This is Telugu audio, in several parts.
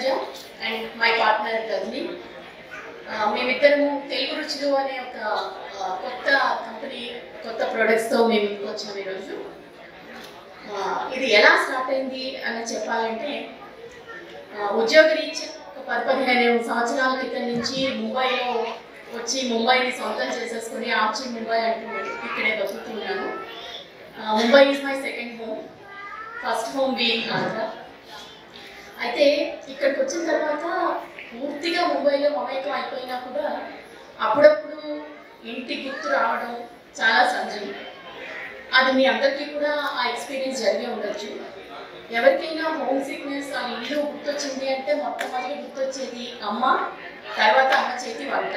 Tanuja and my partner Rajani మేమిద్దరము తెలుగు రుచులు అనే ఒక ఆ, కొత్త కంపెనీ కొత్త ప్రొడక్ట్స్తో మేము ముందుకు వచ్చాము ఈరోజు ఆ, ఇది ఎలా స్టార్ట్ అయింది అని చెప్పాలంటే ఆ, ఉద్యోగరీత్యా ఒక పది పదిహేను సంవత్సరాల క్రితం నుంచి ముంబైలో వచ్చి ముంబైని సొంతం చేసేసుకుని ఆర్చి ముంబై అంటూ ఇక్కడే బతుకుతున్నాను ఆ, Mumbai is my second home first home being Andhra అయితే ఇక్కడికి వచ్చిన తర్వాత పూర్తిగా ముంబైలో మమేకం అయిపోయినా కూడా అప్పుడప్పుడు ఇంటి గుర్తు రావడం చాలా సహజం అది మీ అందరికీ కూడా ఆ ఎక్స్పీరియన్స్ జరిగే ఉండొచ్చు ఎవరికైనా హోమ్ సిక్నెస్ ఆ ఇల్లు గుర్తొచ్చింది అంటే మొట్టమొదటి గుర్తొచ్చేది అమ్మ తర్వాత అమ్మ చేతి వంట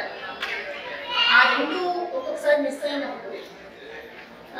ఆ రెండు ఒక్కొక్కసారి మిస్ అయినప్పుడు ఆ,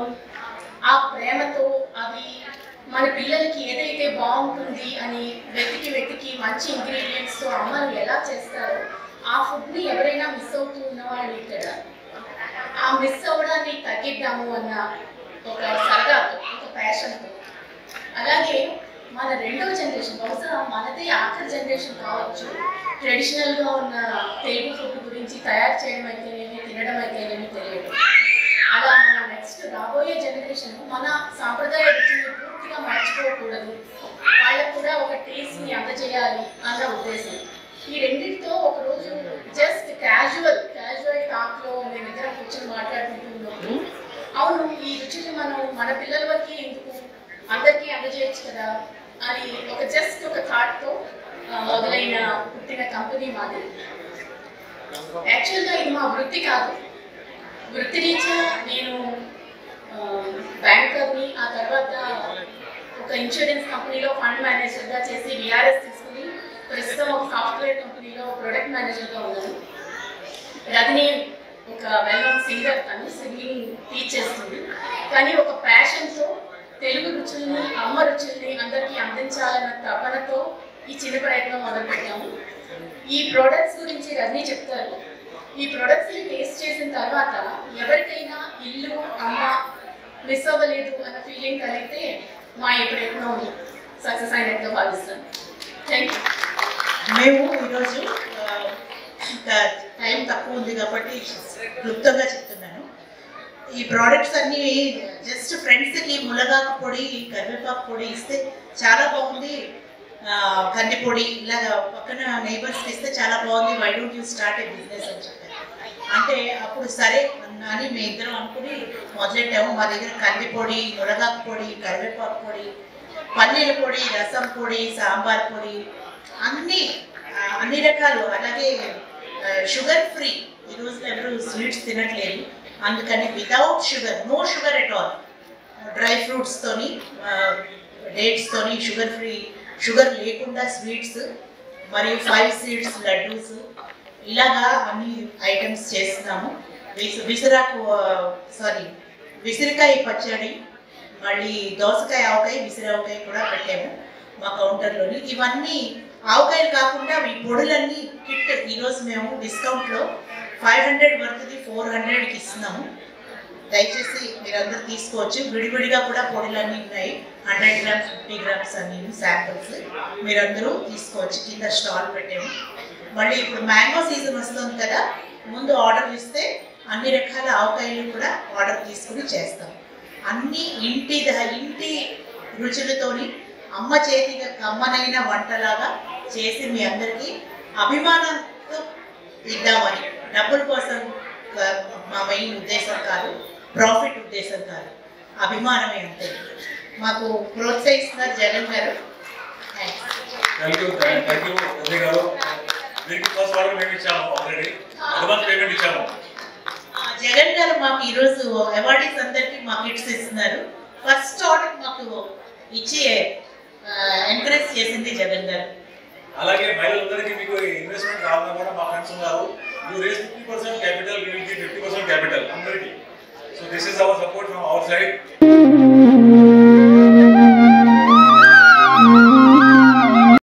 ఆ ప్రేమతో అవి మన పిల్లలకి ఏదైతే బాగుంటుంది అని వెతికి వెతికి మంచి ఇంగ్రీడియంట్స్తో అమ్మలు ఎలా చేస్తారో ఆ ఫుడ్ని ఎవరైనా మిస్ అవుతూ ఉన్నవాళ్ళు ఇక్కడ ఆ మిస్ అవ్వడాన్ని తగ్గిద్దాము అన్న ఒక సరదాతో ఒక ప్యాషన్తో అలాగే మన రెండవ జనరేషన్ బహుశా మనదే ఆఖరి జనరేషన్ కావచ్చు ట్రెడిషనల్గా ఉన్న తెలుగు ఫుడ్ గురించి తయారు చేయడం అయితేనేమి తినడం అయితేనేమి తెలియదు అలా మన నెక్స్ట్ రాబోయే జనరేషన్ మన సాంప్రదాయ రుచిని పూర్తిగా మర్చిపోకూడదు వాళ్ళకు కూడా ఒక టేస్ట్ని అందజేయాలి అన్న ఉద్దేశం ఈ రెండింటితో ఒక రోజు జస్ట్ క్యాజువల్ క్యాజువల్ టాక్లో మేమిద్దరం కూర్చొని మాట్లాడుకుంటున్నప్పుడు అవును ఈ రుచిని మనం మన పిల్లల వరకే ఎందుకు అందరికీ అందజేయచ్చు కదా అని ఒక జస్ట్ ఒక థాట్తో మొదలైన పుట్టిన కంపెనీ మాది యాక్చువల్గా ఇది మా వృత్తి కాదు వృత్తిరీత్యా నేను బ్యాంకర్ని ఆ తర్వాత ఒక ఇన్సూరెన్స్ కంపెనీలో ఫండ్ మేనేజర్గా చేసి విఆర్ఎస్ తీసుకుని ప్రస్తుతం ఒక సాఫ్ట్వేర్ కంపెనీలో ప్రొడక్ట్ మేనేజర్గా ఉన్నాను రజని ఒక వెల్ నోన్ సింగర్ తను సింగింగ్ టీచ్ చేస్తుంది కానీ ఒక ప్యాషన్తో తెలుగు రుచుల్ని అమ్మ రుచుల్ని అందరికీ అందించాలన్న తపనతో ఈ చిన్న ప్రయత్నం మొదలుపెట్టాము ఈ ప్రోడక్ట్స్ గురించి రజనీ చెప్తారు ఈ ప్రొడక్ట్స్ని టేస్ట్ చేసిన తర్వాత ఎవరికైనా ఇల్లు అమ్మ మిస్ అవ్వలేదు అన్న ఫీలింగ్ కలిగితే మా ఈ ప్రయత్నం సక్సెస్ అయినట్టుగా భావిస్తాను థ్యాంక్ యూ మేము ఈరోజు ఆ, ఇంకా టైం తక్కువ ఉంది కాబట్టి క్లుప్తంగా చెప్తున్నాను ఈ ప్రోడక్ట్స్ అన్నీ జస్ట్ ఫ్రెండ్స్కి మునగాకు పొడి కరివేపాకు పొడి ఇస్తే చాలా బాగుంది ఆ, కంది పొడి ఇలా పక్కన నైబర్స్కి ఇస్తే చాలా బాగుంది why don't you start a business అని చెప్పారు అంటే అప్పుడు సరే అన్న- అని మేము ఇద్దరం అనుకుని మొదలెట్టాము మా దగ్గర కంది పొడి మునగాకు పొడి కరివేపాకు పొడి పల్లీల పొడి రసం పొడి సాంబార్ పొడి అన్ని ఆ, అన్ని రకాలు అలాగే షుగర్ ఫ్రీ ఈ రోజు ఎవరు స్వీట్స్ తినట్లేదు అందుకని without sugar no sugar at all dry ఫ్రూట్స్తోని డేట్స్తోని షుగర్ ఫ్రీ షుగర్ లేకుండా స్వీట్స్ మరియు ఫైవ్ సీడ్స్ లడ్డూస్ ఇలాగా అన్ని ఐటమ్స్ చేస్తున్నాము విసి విసిరాకు సారీ విసిరికాయ పచ్చడి మళ్ళీ దోసకాయ ఆవకాయ విసిరావకాయ కూడా పెట్టాము మా కౌంటర్లోని ఇవన్నీ ఆవకాయలు కాకుండా ఈ పొడులన్నీ కిట్ ఈరోజు మేము డిస్కౌంట్లో ఫైవ్ హండ్రెడ్ వర్త్ది ఫోర్ హండ్రెడ్కి ఇస్తున్నాము దయచేసి మీరందరూ తీసుకోవచ్చు విడివిడిగా కూడా పొడులన్నీ ఉన్నాయి హండ్రెడ్ గ్రామ్స్ ఫిఫ్టీ గ్రామ్స్ అన్ని శాంపిల్స్ మీరందరూ తీసుకోవచ్చు కింద స్టాల్ పెట్టాము మళ్ళీ ఇప్పుడు మ్యాంగో సీజన్ వస్తుంది కదా ముందు ఆర్డర్ ఇస్తే అన్ని రకాల ఆవకాయలు కూడా ఆర్డర్ తీసుకుని చేస్తాం అన్ని ఇంటి ద- ఇంటి రుచులతోని అమ్మ చేతిగా కమ్మనైన వంటలాగా చేసి మీ అందరికీ అభిమానంతో ఇద్దామని డబ్బుల కోసం ఆ, మా మెయిన్ ఉద్దేశం కాదు ప్రాఫిట్ ఉద్దేశం కాదు అభిమానమే అంతే మాకు ప్రోత్సహిస్తున్నారు Jagan garu thanks thank you thank you Uday garu దీనికి ఫస్ట్ ఆర్డర్ మేము ఇచ్చాము ఆల్రెడీ అడ్వాన్స్ పేమెంట్ ఇచ్చాము ఆ, జగన్ గారు మాకు ఈరోజు అవార్డీస్ అందరికి మా కిట్స్ ఇస్తున్నారు ఫస్ట్ ఆర్డర్ మాకు ఇచ్చి ఎంకరేజ్ చేసింది జగన్ గారు అలాగే మహిళలందరికీ మీకు ఇన్వెస్ట్మెంట్ కావాలన్నా కూడా మా ఫ్రెండ్స్ ఉన్నారు you raise fifty percent capital we will give fifty percent capital అందరికీ so this is our support from our side